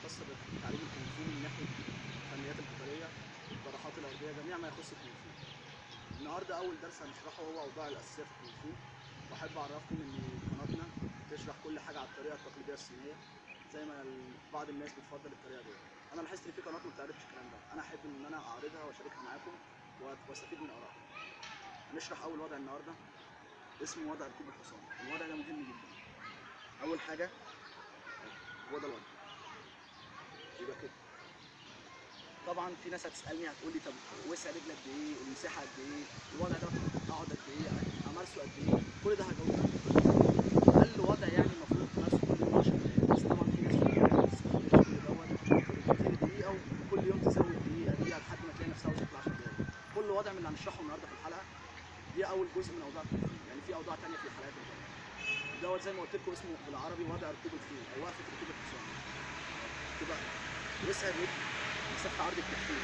خاصه بتعليم الكونغ فو من ناحيه الفنيات القتاليه الجراحات الارضيه جميع ما يخص الكونغ فو النهارده اول درس هنشرحه هو اوضاع الاساسيه في الكونغ فو واحب اعرفكم ان قناتنا بتشرح كل حاجه على الطريقه التقليديه الصينيه زي ما ال- بعض الناس بتفضل الطريقه دي انا لاحظت ان في قنوات ما بتعرضش الكلام ده انا احب ان انا اعرضها واشاركها معاكم وأ- واستفيد من ارائكم هنشرح اول وضع النهارده اسمه وضع ركوب الحصان الوضع ده مهم جدا اول حاجه هو ده الوضع يبقى كده طبعا في ناس هتسالني هتقول لي طب وسع رجلي قد ايه المساحه قد ايه الوضع ده اقعد قد ايه امارسه قد ايه كل ده هجاوب اقل وضع يعني المفروض تمارسه كل يوم 10 دقايق بس طبعا في ناس ما بتستحملش كل دوت كتير دقيقه وكل يوم تزود دقيقه دقيقه لحد ما تلاقي نفسها وصلت ل 10 دقايق كل وضع من اللي هنشرحه النهارده في الحلقه دي اول جزء من اوضاع الكونغ فو يعني في اوضاع تانية في الحلقات الجايه دوت زي ما قلت لكم اسمه بالعربي وضع ركوب الخيل او وقفه ركوب الحصان تبقى وسع الرجل مسافه عرض الكتفين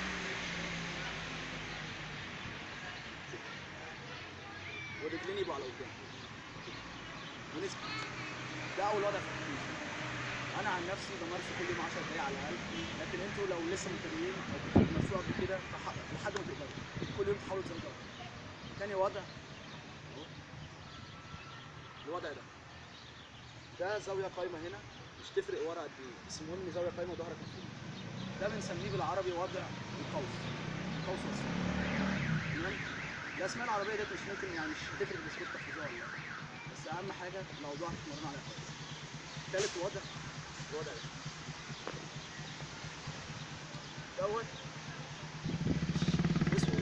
والرجلين يبقوا على قدام ونثبت ده اول وضع في الكونغ فو انا عن نفسي بمارسه كل يوم 10 دقايق على الاقل لكن انتوا لو لسه مبتدئين او كنتوا بتمارسوه قبل كده فح- لحد ما تقدروا كل يوم تحاولوا تزودوا تاني وضع أهو. الوضع ده ده زاويه قايمه هنا مش تفرق ورا قد ايه بس المهم زاويه قايمه وظهرك مفتوح ده بنسميه بالعربي وضع القوس القوس والسهم تمام الاسماء العربيه ديت مش ممكن يعني مش هتفرق مش كنت تحفظوها ولا لا بس اهم حاجه الاوضاع تتمرنوا عليها كويس تالت وضع الوضع ده دوت اسمه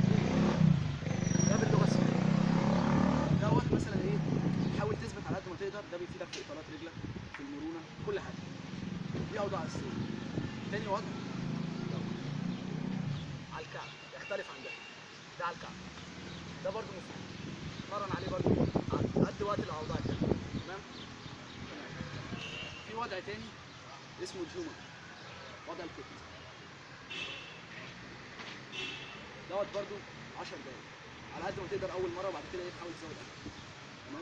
ده باللغه الصينيه دوت مثلا ايه حاول تثبت على قد ما تقدر ده بيفيدك في اطالات رجلك في المرونه في كل حاجه دي اوضاع اساسيه تاني وضع دوت على الكعب يختلف عن ده ده على الكعب ده برضه مفيد اتمرن عليه برضه على قد وقت الاوضاع التانيه تمام تمام في وضع تاني اسمه الجومر وضع الكت دوت برضو 10 دقايق على قد ما تقدر اول مره وبعد كده ايه تحاول تزود اكتر تمام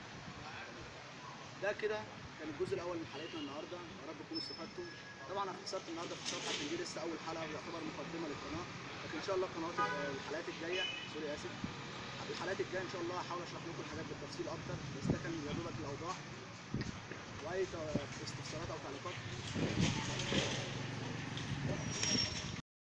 ده كده كان الجزء الاول من حلقتنا النهارده يا رب تكونوا استفدتم طبعا انا اختصرت النهارده في الشرح عشان دي لسه اول حلقه ويعتبر مقدمه للقناه لكن ان شاء الله القنوات الحلقات الجايه سوري اسف الحلقات الجايه ان شاء الله هحاول اشرح لكم الحاجات بالتفصيل اكتر بس ده كان يا دوبك الاوضاع واي ت- استفسارات او تعليقات